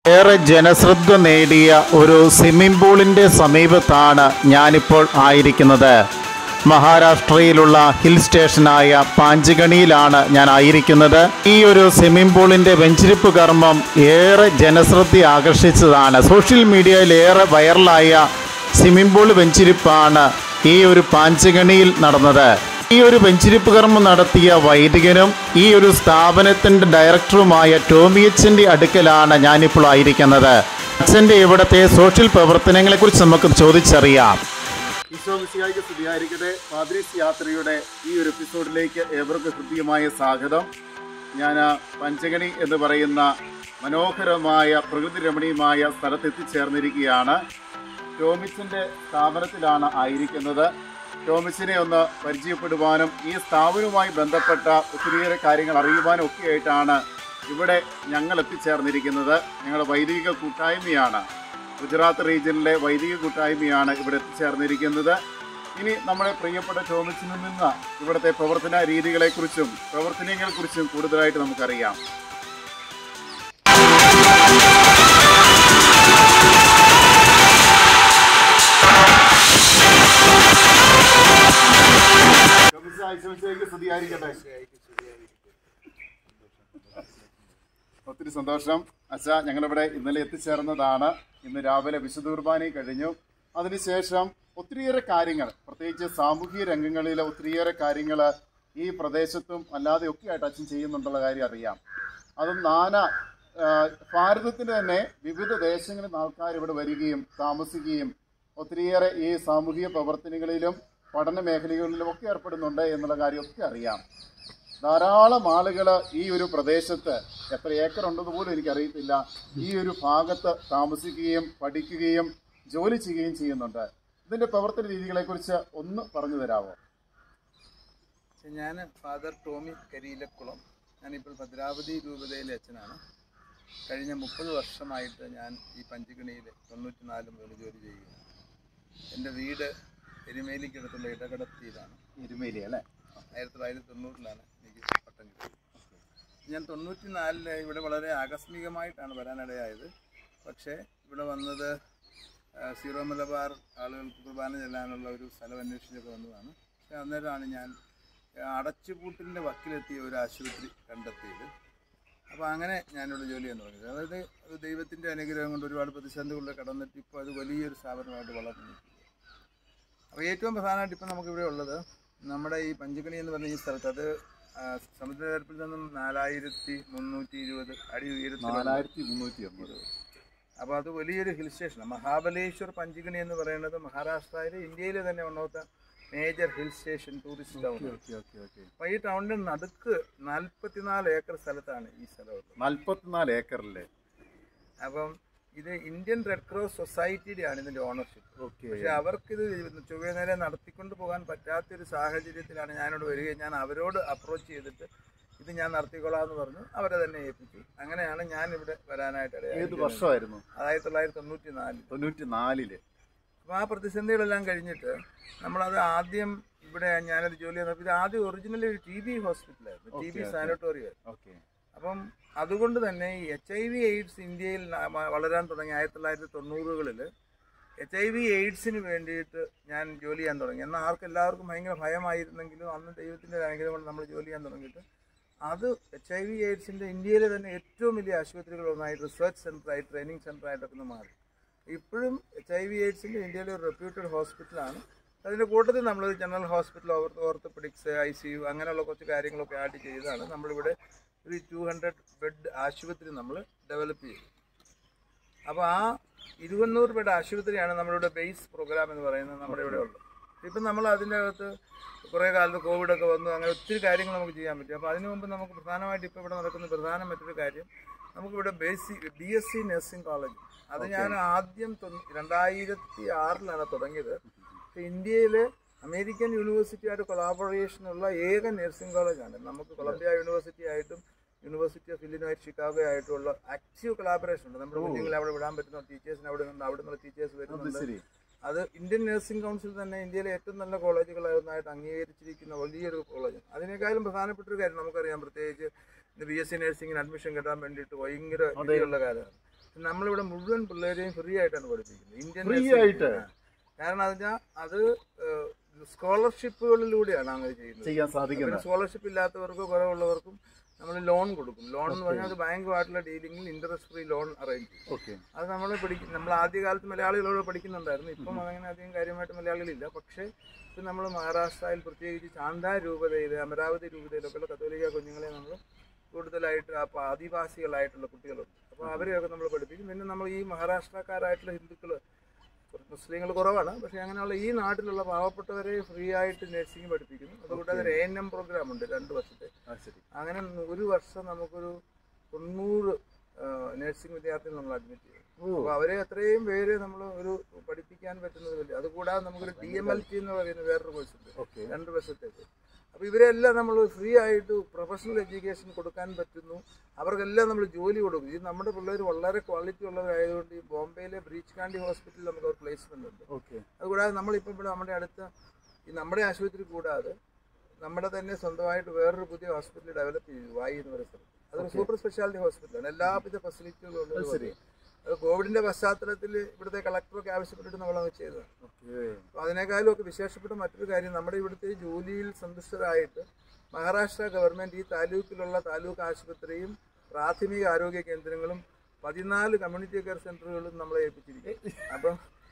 ഏറെ ജനശ്രദ്ധ നേടിയ ഒരു സ്വിമ്മിംഗ് പൂളിൻ്റെ സമീപത്താണ് ഞാനിപ്പോൾ ആയിരിക്കുന്നത് മഹാരാഷ്ട്രയിലുള്ള ഹിൽ സ്റ്റേഷനായ പാഞ്ചഗണിയിലാണ് ഞാൻ ആയിരിക്കുന്നത് ഈ ഒരു സ്വിമ്മിംഗ് പൂളിൻ്റെ വെഞ്ചിരിപ്പ് കർമ്മം ഏറെ ജനശ്രദ്ധ ആകർഷിച്ചതാണ് സോഷ്യൽ മീഡിയയിൽ ഏറെ വൈറലായ സ്വിമ്മിംഗ് പൂൾ വെഞ്ചിരിപ്പാണ് ഈ ഒരു പാഞ്ചഗണിയിൽ നടന്നത് ഈ ഒരു വെഞ്ചിരിപ്പ് കർമ്മം നടത്തിയ വൈദികനും ഈ ഒരു സ്ഥാപനത്തിൻ്റെ ഡയറക്ടറുമായ ടോമി എച്ചിൻ്റെ അടുക്കലാണ് ഞാനിപ്പോൾ ആയിരിക്കുന്നത് അച്ഛൻ്റെ ഇവിടുത്തെ സോഷ്യൽ പ്രവർത്തനങ്ങളെക്കുറിച്ച് നമുക്ക് ചോദിച്ചറിയാം ഈശോ മിശിഹായിക്ക് സ്തുതിയായിരിക്കട്ടെ പാദ്രീസ് യാത്രയുടെ ഈ ഒരു എപ്പിസോഡിലേക്ക് ഏവർക്കും ഹൃദ്യമായ സ്വാഗതം ഞാൻ പഞ്ചഗണി എന്ന് പറയുന്ന മനോഹരമായ പ്രകൃതി രമണീയമായ സ്ഥലത്ത് എത്തിച്ചേർന്നിരിക്കുകയാണ് ടോമിച്ചിൻ്റെ സ്ഥാപനത്തിലാണ് ആയിരിക്കുന്നത് ടോമിച്ചിനെ ഒന്ന് പരിചയപ്പെടുവാനും ഈ സ്ഥാപനവുമായി ബന്ധപ്പെട്ട ഒത്തിരിയേറെ കാര്യങ്ങൾ അറിയുവാനും ഒക്കെ ആയിട്ടാണ് ഇവിടെ ഞങ്ങൾ എത്തിച്ചേർന്നിരിക്കുന്നത് ഞങ്ങളുടെ വൈദിക കൂട്ടായ്മയാണ് ഗുജറാത്ത് റീജിയനിലെ വൈദിക കൂട്ടായ്മയാണ് ഇവിടെ എത്തിച്ചേർന്നിരിക്കുന്നത് ഇനി നമ്മുടെ പ്രിയപ്പെട്ട ടോമിച്ചിൽ നിന്ന് ഇവിടുത്തെ പ്രവർത്തന രീതികളെക്കുറിച്ചും പ്രവർത്തനങ്ങളെക്കുറിച്ചും കൂടുതലായിട്ട് നമുക്കറിയാം ടോമിച്ച് ആശംസയ്ക്ക് സ്തുതിയായിരിക്കട്ടെ ഒത്തിരി സന്തോഷം അച്ഛ ഞങ്ങളിവിടെ ഇന്നലെ എത്തിച്ചേർന്നതാണ് ഇന്ന് രാവിലെ വിശുദ്ധ കുർബാനയും കഴിഞ്ഞു അതിനുശേഷം ഒത്തിരിയേറെ കാര്യങ്ങൾ പ്രത്യേകിച്ച് സാമൂഹിക രംഗങ്ങളിലെ ഒത്തിരിയേറെ കാര്യങ്ങൾ ഈ പ്രദേശത്തും അല്ലാതെ ഒക്കെ ആയിട്ട് അച്ഛൻ ചെയ്യുന്നുണ്ടുള്ള കാര്യം അറിയാം അതും നാനാ ആ, ഭാരതത്തിന് തന്നെ വിവിധ ദേശങ്ങളിൽ നിന്ന് ആൾക്കാർ ഇവിടെ വരികയും താമസിക്കുകയും ഒത്തിരിയേറെ ഈ സാമൂഹിക പ്രവർത്തനങ്ങളിലും പഠന മേഖലകളിലും ഒക്കെ ഏർപ്പെടുന്നുണ്ട് എന്നുള്ള കാര്യമൊക്കെ അറിയാം ധാരാളം ആളുകൾ ഈ ഒരു പ്രദേശത്ത് എത്ര ഏക്കർ ഉണ്ടെന്ന് പോലും എനിക്കറിയത്തില്ല ഈ ഒരു ഭാഗത്ത് താമസിക്കുകയും പഠിക്കുകയും ജോലി ചെയ്യുകയും ചെയ്യുന്നുണ്ട് ഇതിന്റെ പ്രവർത്തന രീതികളെക്കുറിച്ച് ഒന്ന് പറഞ്ഞു തരാമോ ഞാൻ ഫാദർ ടോമി കരിയിലക്കുളം ഞാനിപ്പോൾ ഭദ്രാവതി രൂപതയിലെ അച്ഛനാണ് കഴിഞ്ഞ മുപ്പത് വർഷമായിട്ട് ഞാൻ ഈ പഞ്ചഗണിയിൽ തൊണ്ണൂറ്റി നാല് മുതൽ ജോലി ചെയ്യുകയാണ് എൻ്റെ വീട് എരുമേലിക്കടുത്തുള്ള ഇടകടത്തിയിലാണ് ഇരുമേലി അല്ലേ ആയിരത്തി തൊള്ളായിരത്തി തൊണ്ണൂറിലാണ് എനിക്ക് പട്ടം കിട്ടിയത് ഞാൻ തൊണ്ണൂറ്റി നാലില് ഇവിടെ വളരെ ആകസ്മികമായിട്ടാണ് വരാനിടയായത് പക്ഷേ ഇവിടെ വന്നത് ആ, സീറോ മലബാർ ആളുകൾക്ക് കുർബാന ചെല്ലാനുള്ള ഒരു സ്ഥലം അന്വേഷിച്ചൊക്കെ വന്നതാണ് പക്ഷേ അന്നേരമാണ് ഞാൻ ആ, അടച്ചുപൂട്ടിൻ്റെ വക്കിലെത്തിയ ഒരു ആശുപത്രി കണ്ടെത്തിയത് അപ്പോൾ അങ്ങനെ ഞാനിവിടെ ജോലി ചെയ്യാൻ തുടങ്ങിയത് അതായത് അത് ദൈവത്തിൻ്റെ അനുഗ്രഹം കൊണ്ട് ഒരുപാട് പ്രതിസന്ധികളിൽ കടന്നിട്ട് ഇപ്പോൾ അത് വലിയൊരു സ്ഥാപനമായിട്ട് വളർന്നു അപ്പോൾ ഏറ്റവും പ്രധാനമായിട്ട് ഇപ്പം നമുക്കിവിടെ ഉള്ളത് നമ്മുടെ ഈ പഞ്ചഗണി എന്ന് പറഞ്ഞ ഈ സ്ഥലത്ത് അത് ആ, സമുദ്രനിരപ്പിൽ നിന്നും നാലായിരത്തി മുന്നൂറ്റി ഇരുപത് അടി ഉയരത്തിലാണ് നാലായിരത്തി മുന്നൂറ്റി അമ്പത് അപ്പോൾ അത് വലിയൊരു ഹിൽ സ്റ്റേഷനാണ് മഹാബലേശ്വർ പഞ്ചഗണി എന്ന് പറയുന്നത് മഹാരാഷ്ട്രയിലെ ഇന്ത്യയിലെ തന്നെ ഒന്നാമത്തെ major hill station tourist town okay okay okay അപ്പോൾ ഈ ടൗണിൻ്റെ നടുക്ക് നാൽപ്പത്തിനാല് ഏക്കർ സ്ഥലത്താണ് ഈ സ്ഥലമുള്ളത് നാൽപ്പത്തിനാല് ഏക്കറില്ലേ അപ്പം ഇത് ഇന്ത്യൻ റെഡ് ക്രോസ് സൊസൈറ്റിയുടെയാണ് ഇതിൻ്റെ ഓണർഷിപ്പ് ഓക്കെ പക്ഷെ അവർക്കിത് ചൊവ്വേ നേരെ നടത്തിക്കൊണ്ട് പോകാൻ പറ്റാത്തൊരു സാഹചര്യത്തിലാണ് ഞാനിവിടെ വരികയും ഞാൻ അവരോട് അപ്രോച്ച് ചെയ്തിട്ട് ഇത് ഞാൻ നടത്തിക്കൊള്ളാം എന്ന് പറഞ്ഞു അവരെ തന്നെ ഏൽപ്പിച്ചു അങ്ങനെയാണ് ഞാൻ ഇവിടെ വരാനായിട്ട് ഏത് ഇടയായത് വർഷമായിരുന്നു ആയിരത്തി തൊള്ളായിരത്തി തൊണ്ണൂറ്റി നാലിൽ തൊണ്ണൂറ്റി നാലില് അപ്പോൾ ആ പ്രതിസന്ധികളെല്ലാം കഴിഞ്ഞിട്ട് നമ്മളത് ആദ്യം ഇവിടെ ഞാനൊരു ജോലി ചെയ്തപ്പോൾ ഇത് ആദ്യം ഒറിജിനലി ഒരു ടി ബി ഹോസ്പിറ്റലായിരുന്നു T B Okay, okay. Sanatorium okay അപ്പം അതുകൊണ്ട് തന്നെ ഈ എച്ച് ഐ വി എയ്ഡ്സ് ഇന്ത്യയിൽ ന- മ- വളരാൻ തുടങ്ങി ആയിരത്തി തൊള്ളായിരത്തി തൊണ്ണൂറുകളിൽ എച്ച് ഐ വി എയ്ഡ്സിന് വേണ്ടിയിട്ട് ഞാൻ ജോലി ചെയ്യാൻ തുടങ്ങി എന്നാൽ ആർക്ക് എല്ലാവർക്കും ഭയങ്കര ഭയമായിരുന്നെങ്കിലും അന്ന് ദൈവത്തിൻ്റെ അനുഗ്രഹം കൊണ്ട് നമ്മൾ ജോലി ചെയ്യാൻ തുടങ്ങിയിട്ട് അത് എച്ച് ഐ വി എയ്ഡ്സിൻ്റെ ഇന്ത്യയിലെ തന്നെ ഏറ്റവും വലിയ ആശുപത്രികളൊന്നായിട്ട് റിസർച്ച് സെൻ്ററായി ട്രെയിനിങ് സെൻ്ററായിട്ടൊക്കെ ഒന്ന് മാറി ഇപ്പോഴും എച്ച് ഐ വി എയ്ഡ്സിൻ്റെ ഇന്ത്യയിലെ ഒരു റെപ്യൂട്ടഡ് ഹോസ്പിറ്റലാണ് അതിൻ്റെ കൂട്ടത്തിൽ നമ്മൾ general hospital orthopaedics I C U അങ്ങനെയുള്ള കുറച്ച് കാര്യങ്ങളൊക്കെ ആഡ് ചെയ്താണ് നമ്മളിവിടെ ഒരു ടു ഹൺഡ്രഡ് ബെഡ് ആശുപത്രി നമ്മൾ ഡെവലപ്പ് ചെയ്തു അപ്പോൾ ആ ഇരുപന്നൂറ് ബെഡ് ആശുപത്രിയാണ് നമ്മളിവിടെ ബേസ് പ്രോഗ്രാം എന്ന് പറയുന്നത് നമ്മുടെ ഇവിടെ ഉള്ളത് ഇപ്പം നമ്മൾ അതിൻ്റെ അകത്ത് കുറേ കാലത്ത് കോവിഡൊക്കെ വന്നു അങ്ങനെ ഒത്തിരി കാര്യങ്ങൾ നമുക്ക് ചെയ്യാൻ പറ്റും അപ്പോൾ അതിനു മുമ്പ് നമുക്ക് പ്രധാനമായിട്ട് ഇപ്പോൾ ഇവിടെ നടക്കുന്ന പ്രധാന മറ്റൊരു കാര്യം നമുക്കിവിടെ ബേസി B S C nursing college അത് ഞാൻ ആദ്യം തൊണ്ണൂ- രണ്ടായിരത്തി ആറിലാണ് തുടങ്ങിയത് ഇപ്പൊ ഇന്ത്യയിലെ അമേരിക്കൻ യൂണിവേഴ്സിറ്റിയായിട്ട് കൊളാബറേഷനുള്ള ഏക നഴ്സിംഗ് കോളേജാണ് നമുക്ക് കൊളംബിയ യൂണിവേഴ്സിറ്റി ആയിട്ടും യൂണിവേഴ്സിറ്റി ഓഫ് ഇല്ലിനോയ് ഷിക്കാഗോ ആയിട്ടുള്ള ആക്റ്റീവ് കൊളാബറേഷൻ ഉണ്ട് നമ്മുടെ കുഞ്ഞുങ്ങളെ അവിടെ വിടാൻ പറ്റുന്ന ടീച്ചേഴ്സിന് അവിടെ നിന്ന് അവിടെ നിന്നുള്ള ടീച്ചേഴ്സ് അത് വരുന്നുണ്ട് ശരി അത് ഇന്ത്യൻ നഴ്സിംഗ് കൗൺസിൽ തന്നെ ഇന്ത്യയിലെ ഏറ്റവും നല്ല കോളേജുകളായിട്ട് അംഗീകരിച്ചിരിക്കുന്ന വലിയൊരു കോളേജ് അതിനേക്കാളും പ്രധാനപ്പെട്ട ഒരു കാര്യം നമുക്കറിയാം പ്രത്യേകിച്ച് ബി എസ് സി നഴ്സിംഗിന് അഡ്മിഷൻ കിട്ടാൻ വേണ്ടിയിട്ട് ഭയങ്കര ഇടിയുള്ള കാലമാണ് നമ്മളിവിടെ മുഴുവൻ പിള്ളേരെയും ഫ്രീ ആയിട്ടാണ് പഠിപ്പിക്കുന്നത് ഇന്ത്യൻ Free nursing. ആയിട്ട്? ആ. കാരണം അത് വെച്ചാൽ അത് സ്കോളർഷിപ്പുകളിലൂടെയാണ് അങ്ങനെ ചെയ്യുന്നത് ചെയ്യാൻ പിന്നെ സാധിക്കുന്നത് സ്കോളർഷിപ്പ് ഇല്ലാത്തവർക്കോ കുറവുള്ളവർക്കും നമ്മൾ ലോൺ കൊടുക്കും ലോൺ എന്ന് പറഞ്ഞാൽ അത് ബാങ്കുമായിട്ടുള്ള ഡീലിംഗിൽ ഇൻട്രസ്റ്റ് ഫ്രീ ലോൺ അറേഞ്ച് ചെയ്യും ഓക്കെ അത് നമ്മൾ പഠിക്കും നമ്മൾ ആദ്യകാലത്ത് മലയാളികളോട് പഠിക്കുന്നുണ്ടായിരുന്നു ഇപ്പം അങ്ങനെ അധികം കാര്യമായിട്ട് മലയാളികളില്ല പക്ഷേ ഇപ്പം നമ്മൾ മഹാരാഷ്ട്രയിൽ പ്രത്യേകിച്ച് ചാന്ത രൂപതയിൽ അമരാവതി രൂപതയിലൊക്കെയുള്ള കത്തോലിക്ക കുഞ്ഞുങ്ങളെ നമ്മൾ കൂടുതലായിട്ട് അപ്പോൾ ആദിവാസികളായിട്ടുള്ള കുട്ടികളുണ്ട് അപ്പോൾ അവരെയൊക്കെ നമ്മൾ പഠിപ്പിക്കും പിന്നെ നമ്മൾ ഈ മഹാരാഷ്ട്രക്കാരായിട്ടുള്ള ഹിന്ദുക്കൾ മുസ്ലിങ്ങൾ കുറവാണ് പക്ഷേ അങ്ങനെയുള്ള ഈ നാട്ടിലുള്ള പാവപ്പെട്ടവരെ ഫ്രീ ആയിട്ട് നഴ്സിംഗ് പഠിപ്പിക്കുന്നു അതുകൂടാതെ ഒരു എ എൻ എം പ്രോഗ്രാം ഉണ്ട് രണ്ട് വർഷത്തെ ആ ശരി അങ്ങനെ ഒരു വർഷം നമുക്കൊരു തൊണ്ണൂറ് നഴ്സിംഗ് വിദ്യാർത്ഥികൾ നമ്മൾ അഡ്മിറ്റ് ചെയ്യും ഓ അപ്പോൾ അവരെ അത്രയും പേര് നമ്മൾ ഒരു പഠിപ്പിക്കാൻ പറ്റുന്നത് വലിയ അതുകൂടാതെ നമുക്കൊരു ഡി എം എൽ ടി എന്ന് പറയുന്ന വേറൊരു കോഴ്സ് ഉണ്ട് ഓക്കെ രണ്ട് വർഷത്തേക്ക് അപ്പോൾ ഇവരെല്ലാം നമ്മൾ ഫ്രീ ആയിട്ട് പ്രൊഫഷണൽ എഡ്യൂക്കേഷൻ കൊടുക്കാൻ പറ്റുന്നു അവർക്കെല്ലാം നമ്മൾ ജോലി കൊടുക്കും ഇത് നമ്മുടെ പിള്ളേർ വളരെ ക്വാളിറ്റി ഉള്ളവരായതുകൊണ്ട് ഈ ബോംബെയിലെ ബ്രീച്ച് കാണ്ടി ഹോസ്പിറ്റലിൽ നമുക്ക് ഒരു പ്ലേസ്മെന്റ് ഉണ്ട് ഓക്കെ അതുകൂടാതെ നമ്മളിപ്പോൾ ഇവിടെ നമ്മുടെ അടുത്ത ഈ നമ്മുടെ ആശുപത്രി കൂടാതെ നമ്മുടെ തന്നെ സ്വന്തമായിട്ട് വേറൊരു പുതിയ ഹോസ്പിറ്റൽ ഡെവലപ്പ് ചെയ്തു വായി എന്ന് പറയുന്ന സ്ഥലത്ത് അതൊരു സൂപ്പർ സ്പെഷ്യാലിറ്റി ഹോസ്പിറ്റലാണ് എല്ലാവിധ ഫെസിലിറ്റികളും ഉള്ളത് ശരി. അത് കോവിഡിന്റെ പശ്ചാത്തലത്തിൽ ഇവിടുത്തെ കളക്ടറൊക്കെ ആവശ്യപ്പെട്ടിട്ട് നമ്മളത് ചെയ്തതാണ് ഓക്കെ അപ്പോൾ അതിനേക്കാളും ഒക്കെ വിശേഷപ്പെട്ട മറ്റൊരു കാര്യം നമ്മുടെ ഇവിടുത്തെ ജോലിയിൽ സന്തുഷ്ടരായിട്ട് മഹാരാഷ്ട്ര ഗവൺമെന്റ് ഈ താലൂക്കിലുള്ള താലൂക്ക് ആശുപത്രിയും പ്രാഥമിക ആരോഗ്യ കേന്ദ്രങ്ങളും പതിനാല് കമ്മ്യൂണിറ്റി കെയർ സെന്ററുകളും നമ്മളെ ഏൽപ്പിച്ചിരിക്കും അപ്പം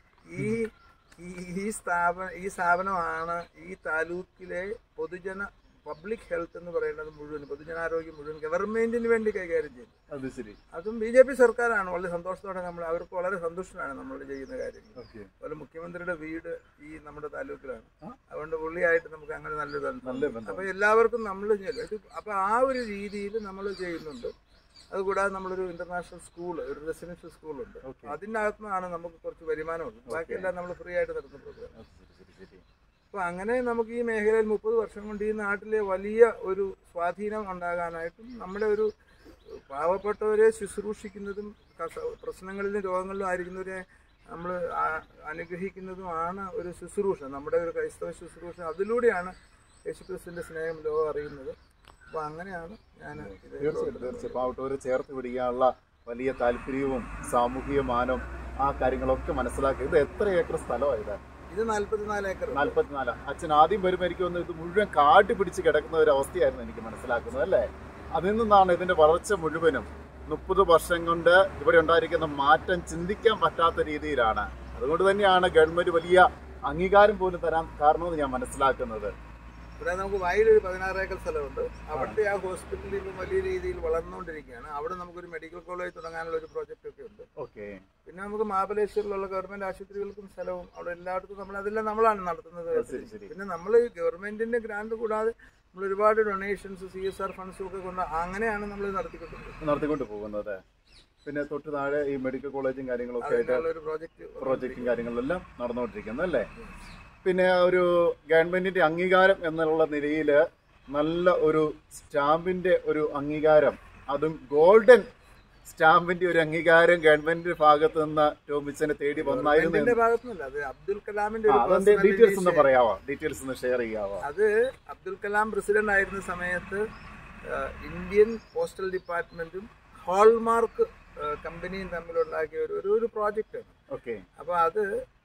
ഈ ഈ- ഈ സ്ഥാപന ഈ സ്ഥാപനമാണ് ഈ താലൂക്കിലെ പൊതുജന പബ്ലിക് ഹെൽത്ത് എന്ന് പറയുന്നത് മുഴുവൻ പൊതുജനാരോഗ്യം മുഴുവൻ ഗവൺമെന്റിന് വേണ്ടി കൈകാര്യം ചെയ്യുന്നത് അത് ശരി അതും ബി ജെ പി സർക്കാരാണ് വളരെ സന്തോഷത്തോടെ നമ്മൾ അവർക്ക് വളരെ സന്തുഷ്ടനാണ് നമ്മൾ ചെയ്യുന്ന കാര്യങ്ങൾ ഓക്കെ അതുപോലെ മുഖ്യമന്ത്രിയുടെ വീട് ഈ നമ്മുടെ താലൂക്കിലാണ് ആ. അതുകൊണ്ട് പുള്ളിയായിട്ട് നമുക്ക് അങ്ങനെ നല്ലൊരു ബന്ധം നല്ല ബന്ധം അപ്പൊ എല്ലാവർക്കും നമ്മൾ അപ്പൊ ആ ഒരു രീതിയിൽ നമ്മൾ ചെയ്യുന്നുണ്ട് അതുകൂടാതെ നമ്മളൊരു ഇന്റർനാഷണൽ സ്കൂൾ ഒരു റെസിഡൻഷ്യൽ സ്കൂളുണ്ട് Okay. അതിൻ്റെ അകത്തുനിന്നാണ് നമുക്ക് കുറച്ച് വരുമാനമുള്ളത് ബാക്കിയെല്ലാം നമ്മൾ ഫ്രീ ആയിട്ട് നടത്തുന്ന പ്രോഗ്രാം അത് ശരി ശരി ശരി അപ്പൊ അങ്ങനെ നമുക്ക് ഈ മേഖലയിൽ മുപ്പത് വർഷം കൊണ്ട് ഈ നാട്ടിലെ വലിയ ഒരു സ്വാധീനം ഉണ്ടാകാനായിട്ടും നമ്മുടെ ഒരു പാവപ്പെട്ടവരെ ശുശ്രൂഷിക്കുന്നതും കഷ- പ്രശ്നങ്ങളിലും രോഗങ്ങളിലും ആയിരിക്കുന്നവരെ നമ്മൾ അനുഗ്രഹിക്കുന്നതുമാണ് ഒരു ശുശ്രൂഷ നമ്മുടെ ഒരു ക്രൈസ്തവ ശുശ്രൂഷ അതിലൂടെയാണ് യേശുക്രിസ്തുവിന്റെ സ്നേഹം ലോകം അറിയുന്നത് അപ്പോൾ അങ്ങനെയാണ് ഞാൻ ഇത് തീർച്ചയായിട്ടും തീർച്ചയായും പാവട്ടവരെ ചേർത്ത് പിടിക്കാനുള്ള വലിയ താല്പര്യവും സാമൂഹിക മാനവും ആ കാര്യങ്ങളൊക്കെ മനസ്സിലാക്കി ഇത് എത്ര ഏക്കർ സ്ഥലമാണ് ഇത് ഇത് നാല്പത്തിനാല് ഏക്കർ നാല്പത്തിനാല് അച്ഛൻ ആദ്യം വരുമ്പോൾ എനിക്ക് തോന്നുന്നു ഇത് മുഴുവൻ കാട്ടി പിടിച്ച് കിടക്കുന്ന ഒരു അവസ്ഥയായിരുന്നു എനിക്ക് മനസ്സിലാക്കുന്നത് അല്ലേ അതിൽ നിന്നാണ് ഇതിന്റെ വളർച്ച മുഴുവനും മുപ്പത് വർഷം കൊണ്ട് ഇവിടെ ഉണ്ടായിരിക്കുന്ന മാറ്റം ചിന്തിക്കാൻ പറ്റാത്ത രീതിയിലാണ് അതുകൊണ്ട് തന്നെയാണ് ഗവൺമെന്റ് വലിയ അംഗീകാരം പോലും തരാൻ കാരണമെന്ന് ഞാൻ മനസ്സിലാക്കുന്നത് ഇവിടെ നമുക്ക് വയലൊരു പതിനാറ് ഏക്കർ സ്ഥലമുണ്ട് അവിടുത്തെ ആ ഹോസ്പിറ്റലിൽ ഇപ്പം വലിയ രീതിയിൽ വളർന്നുകൊണ്ടിരിക്കുകയാണ് അവിടെ നമുക്കൊരു മെഡിക്കൽ കോളേജ് തുടങ്ങാനുള്ള ഒരു പ്രോജക്റ്റ് ഒക്കെ ഉണ്ട് ഓക്കെ പിന്നെ നമുക്ക് മാബലേശ്വരിലുള്ള ഗവൺമെന്റ് ആശുപത്രികൾക്കും സ്ഥലവും അവിടെ എല്ലായിടത്തും നമ്മൾ അതെല്ലാം നമ്മളാണ് നടത്തുന്നത് ശരി ശരി പിന്നെ നമ്മൾ ഗവൺമെന്റിന്റെ ഗ്രാന്റ് കൂടാതെ നമ്മൾ ഒരുപാട് ഡൊണേഷൻസ് സി എസ് ആർ ഫണ്ട്സും ഒക്കെ കൊണ്ട് അങ്ങനെയാണ് നമ്മൾ നടത്തിക്കൊണ്ടിരിക്കുന്നത് നടത്തിക്കൊണ്ട് പോകുന്നത് പിന്നെ തൊട്ട് താഴെ ഈ മെഡിക്കൽ കോളേജും കാര്യങ്ങളൊക്കെ ആയിട്ട് അതിനുള്ള ഒരു പ്രോജക്റ്റ് പ്രോജക്റ്റും കാര്യങ്ങളെല്ലാം നടന്നുകൊണ്ടിരിക്കുന്നത് അല്ലേ പിന്നെ ഒരു ഗവൺമെന്റിന്റെ അംഗീകാരം എന്നുള്ള നിലയിൽ നല്ല ഒരു സ്റ്റാമ്പിന്റെ ഒരു അംഗീകാരം അതും ഗോൾഡൻ സ്റ്റാമ്പിന്റെ ഒരു അംഗീകാരം ഗവൺമെന്റിന്റെ ഭാഗത്ത് നിന്ന് ടോമിച്ചനെ തേടി വന്നായിരുന്നു ഗവൺമെന്റിന്റെ എന്ന് ഭാഗത്തുനിന്നല്ല അത് അബ്ദുൽ കലാമിന്റെ ആ, ഒരു അതിന്റെ personal ഡീറ്റെയിൽസ് ഒന്ന് initiative. പറയാവോ ഡീറ്റെയിൽസ് ഒന്ന് ഷെയർ ചെയ്യാവോ അത് അബ്ദുൽ കലാം പ്രസിഡന്റ് ആയിരുന്ന സമയത്ത് ആ, ഇന്ത്യൻ പോസ്റ്റൽ ഡിപ്പാർട്ട്മെന്റും ഹോൾമാർക്ക് ആ, കമ്പനിയും തമ്മിലുണ്ടാക്കിയ ഒരു ഒരു- ഒരു പ്രോജക്റ്റാണ് ഓക്കെ അപ്പോൾ അത്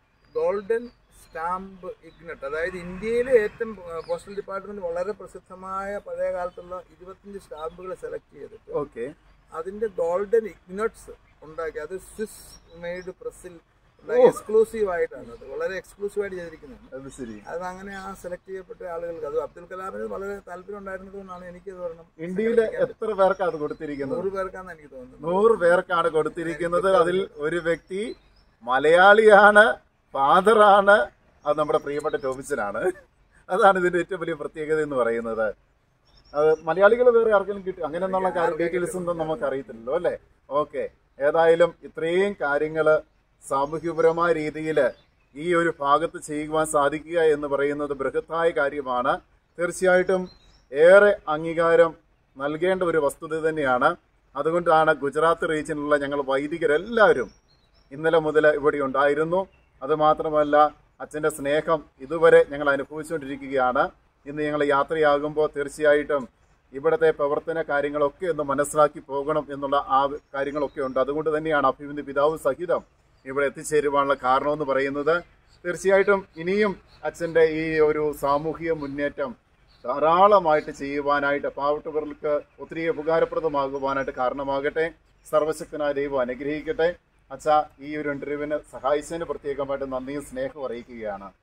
ഗോൾഡൻ സ്റ്റാമ്പ് ഇഗ്നറ്റ് അതായത് ഇന്ത്യയിലെ ഏറ്റവും ആ, പോസ്റ്റൽ ഡിപ്പാർട്ട്മെന്റ് വളരെ പ്രസിദ്ധമായ പഴയ കാലത്തുള്ള ഇരുപത്തഞ്ച് സ്റ്റാമ്പുകൾ സെലക്ട് ചെയ്തിട്ട് ഓക്കെ അതിന്റെ ഗോൾഡൻ ഇഗ്നട്സ് ഉണ്ടാക്കി അത് സ്വിസ് മെയ്ഡ് പ്രസിൽ എക്സ്ക്ലൂസീവ് ആയിട്ടാണ് അത് വളരെ എക്സ്ക്ലൂസീവ് ആയിട്ട് ചെയ്തിരിക്കുന്നതാണ് അത് ശരി അത് അങ്ങനെ ആ സെലക്ട് ചെയ്യപ്പെട്ട ആളുകൾക്ക് അത് അബ്ദുൽ കലാമിന് വളരെ താല്പര്യം ഉണ്ടായിരുന്നത് കൊണ്ടാണ് എനിക്ക് തോന്നുന്നത് ഇന്ത്യയിലെ എത്ര പേർക്കാണ് അത് കൊടുത്തിരിക്കുന്നത് നൂറ് പേർക്കാന്ന് എനിക്ക് തോന്നുന്നത് നൂറ് പേർക്കാണ് കൊടുത്തിരിക്കുന്നത് അതിൽ ഒരു വ്യക്തി മലയാളിയാണ് ഫാദറാണ് അത് നമ്മുടെ പ്രിയപ്പെട്ട ടോമിച്ചനാണ് അതാണ് ഇതിന്റെ ഏറ്റവും വലിയ പ്രത്യേകത എന്ന് പറയുന്നത് അത് മലയാളികൾ വേറെ ആർക്കെങ്കിലും കിട്ടും അങ്ങനെയുള്ള കാര്യം ഡീറ്റെയിൽസ് ഒന്നും നമുക്ക് അറിയത്തില്ലല്ലോ അല്ലേ ഓക്കെ ഏതായാലും ഇത്രയും കാര്യങ്ങൾ സാമൂഹ്യപരമായ രീതിയിൽ ഈ ഒരു ഭാഗത്ത് ചെയ്യുവാൻ സാധിക്കുക എന്ന് പറയുന്നത് ബൃഹത്തായ കാര്യമാണ് തീർച്ചയായിട്ടും ഏറെ അംഗീകാരം നൽകേണ്ട ഒരു വസ്തുത തന്നെയാണ് അതുകൊണ്ടാണ് ഗുജറാത്ത് റീജിയനിലുള്ള ഞങ്ങൾ വൈദികരെല്ലാവരും ഇന്നലെ മുതൽ ഇവിടെ ഉണ്ടായിരുന്നു അതുമാത്രമല്ല അച്ഛൻ്റെ സ്നേഹം ഇതുവരെ ഞങ്ങൾ അനുഭവിച്ചുകൊണ്ടിരിക്കുകയാണ് ഇന്ന് ഞങ്ങൾ യാത്രയാകുമ്പോൾ തീർച്ചയായിട്ടും ഇവിടുത്തെ പ്രവർത്തന കാര്യങ്ങളൊക്കെ ഒന്ന് മനസ്സിലാക്കി പോകണം എന്നുള്ള ആ കാര്യങ്ങളൊക്കെ ഉണ്ട് അതുകൊണ്ട് തന്നെയാണ് അഭിമന്യ പിതാവ് സഹിതം ഇവിടെ എത്തിച്ചേരുവാനുള്ള കാരണമെന്ന് പറയുന്നത് തീർച്ചയായിട്ടും ഇനിയും അച്ഛൻ്റെ ഈ ഒരു സാമൂഹിക മുന്നേറ്റം ധാരാളമായിട്ട് ചെയ്യുവാനായിട്ട് പാവപ്പെട്ടവർക്ക് ഒത്തിരി ഉപകാരപ്രദമാകുവാനായിട്ട് കാരണമാകട്ടെ സർവശക്തനായ ദൈവം അനുഗ്രഹിക്കട്ടെ അച്ഛ ഈ ഒരു ഇന്റർവ്യൂവിന് സഹായിച്ചതിന് പ്രത്യേകമായിട്ട് നന്ദിയും സ്നേഹവും അറിയിക്കുകയാണ്